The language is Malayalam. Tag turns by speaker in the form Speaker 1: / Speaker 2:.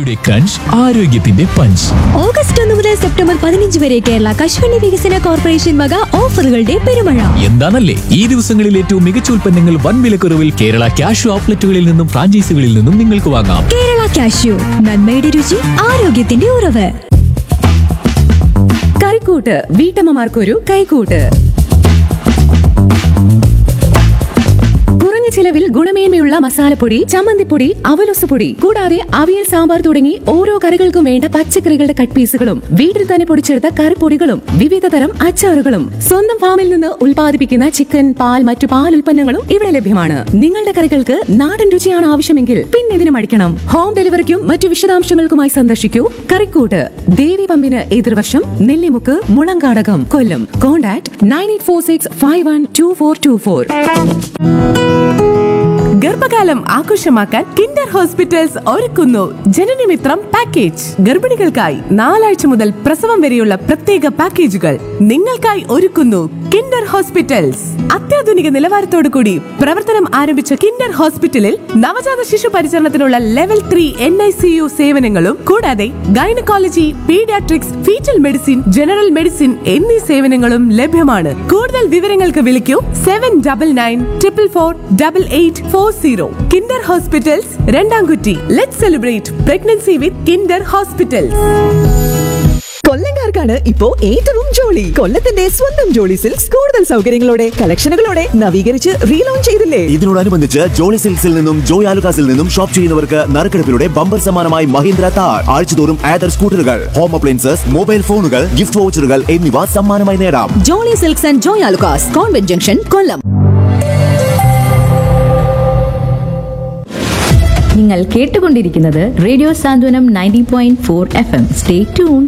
Speaker 1: രുചിയുടെ ക്രഞ്ച് ആരോഗ്യത്തിന്റെ പഞ്ച്
Speaker 2: ഓഗസ്റ്റ് ഒന്ന് മുതൽ സെപ്റ്റംബർ പതിനഞ്ച് വരെ കേരള കശുവണ്ടി വികസന കോർപ്പറേഷൻ വക ഓഫറുകളുടെ പെരുമഴ
Speaker 1: എന്താണല്ലേ ഈ ദിവസങ്ങളിൽ ഏറ്റവും മികച്ച ഉൽപ്പന്നങ്ങൾ വൻ വിലക്കുറവിൽ കേരള ക്യാഷ് ഔട്ട്ലെറ്റുകളിൽ നിന്നും ഫ്രാഞ്ചൈസികളിൽ നിന്നും നിങ്ങൾക്ക് വാങ്ങാം
Speaker 2: കേരള കാഷ്യൂ നന്മയുടെ രുചി ആരോഗ്യത്തിന്റെ ഉറവ്
Speaker 3: കറിക്കൂട്ട് വീട്ടമ്മമാർക്കൊരു കൈക്കൂട്ട് കുറഞ്ഞ ചിലവിൽ ഗുണമേന്മയുള്ള മസാലപ്പൊടി ചമ്മന്തിപ്പൊടി അവലൊസുപൊടി കൂടാതെ അവിയൽ സാമ്പാർ തുടങ്ങി ഓരോ കറികൾക്കും വേണ്ട പച്ചക്കറികളുടെ കട്ട് പീസുകളും വീട്ടിൽ തന്നെ പൊടിച്ചെടുത്ത കറിപ്പൊടികളും വിവിധ തരം അച്ചാറുകളും സ്വന്തം ഫാമിൽ നിന്ന് ഉൽപ്പാദിപ്പിക്കുന്ന ചിക്കൻ പാൽ മറ്റു പാൽ ഉൽപ്പന്നങ്ങളും ഇവിടെ ലഭ്യമാണ് നിങ്ങളുടെ കറികൾക്ക് നാടൻ രുചിയാണ് ആവശ്യമെങ്കിൽ പിന്നെ ഇതിന് മടിക്കണം ഹോം ഡെലിവറിക്കും മറ്റു വിശദാംശങ്ങൾക്കുമായി സന്ദർശിക്കൂ കറിക്കൂട്ട് ദേവി പമ്പിന് എതിർവശം Nellimukku Mulankadakam Kollam contact nine eight four six five one two four two four ഗർഭകാലം ആഘോഷമാക്കാൻ കിൻഡർ ഹോസ്പിറ്റൽസ് ഒരുക്കുന്നു ജനനമിത്രം പാക്കേജ് ഗർഭിണികൾക്കായി നാലാഴ്ച മുതൽ പ്രസവം വരെയുള്ള പ്രത്യേക പാക്കേജുകൾ നിങ്ങൾക്കായി ഒരുക്കുന്നു കിൻഡർ ഹോസ്പിറ്റൽസ് അത്യാധുനിക നിലവാരത്തോടു കൂടി പ്രവർത്തനം ആരംഭിച്ച കിൻഡർ ഹോസ്പിറ്റലിൽ നവജാത ശിശു പരിചരണത്തിനുള്ള level three N I C U സേവനങ്ങളും കൂടാതെ gynaecology paediatrics foetal medicine general medicine എന്നീ സേവനങ്ങളും ലഭ്യമാണ് കൂടുതൽ വിവരങ്ങൾക്ക് വിളിക്കൂ seven double nine triple four double eight four zero Kinder hospitals Randamkutty let celebrate pregnancy with Kinder hospitals
Speaker 4: കൊല്ലംകാർക്കാണ് ഇപ്പോ ഏറ്റവും ജോളി കൊല്ലത്തിന്റെ സ്വന്തം ജോളി സിൽക്സ് കൂടുതൽ സൗകര്യങ്ങളോടെ കളക്ഷനുകളോടെ നവീകരിച്ച് റീലോഞ്ച് ചെയ്തില്ലേ
Speaker 5: ഇതിനോടനുബന്ധിച്ച് ജോളി സിൽക്സിൽ നിന്നും ജോയ് ആലുകാസിൽ നിന്നും ഷോപ്പ് ചെയ്യുന്നവർക്ക് നറുക്കെടുപ്പിലൂടെ ബമ്പർ സമ്മാനമായി മഹീന്ദ്ര താർ ആഴ്ചതോറും ആദർ സ്കൂട്ടറുകൾ ഹോം അപ്ലയൻസസ് മൊബൈൽ ഫോണുകൾ ഗിഫ്റ്റ് വൗച്ചറുകൾ എന്നിവ സമ്മാനമായി നേടാം
Speaker 4: Jolly silks and Joy Alukkas convent junction Kollam
Speaker 6: നിങ്ങൾ കേട്ടുകൊണ്ടിരിക്കുന്നത് radio Santhwanam ninety point four F M stay tune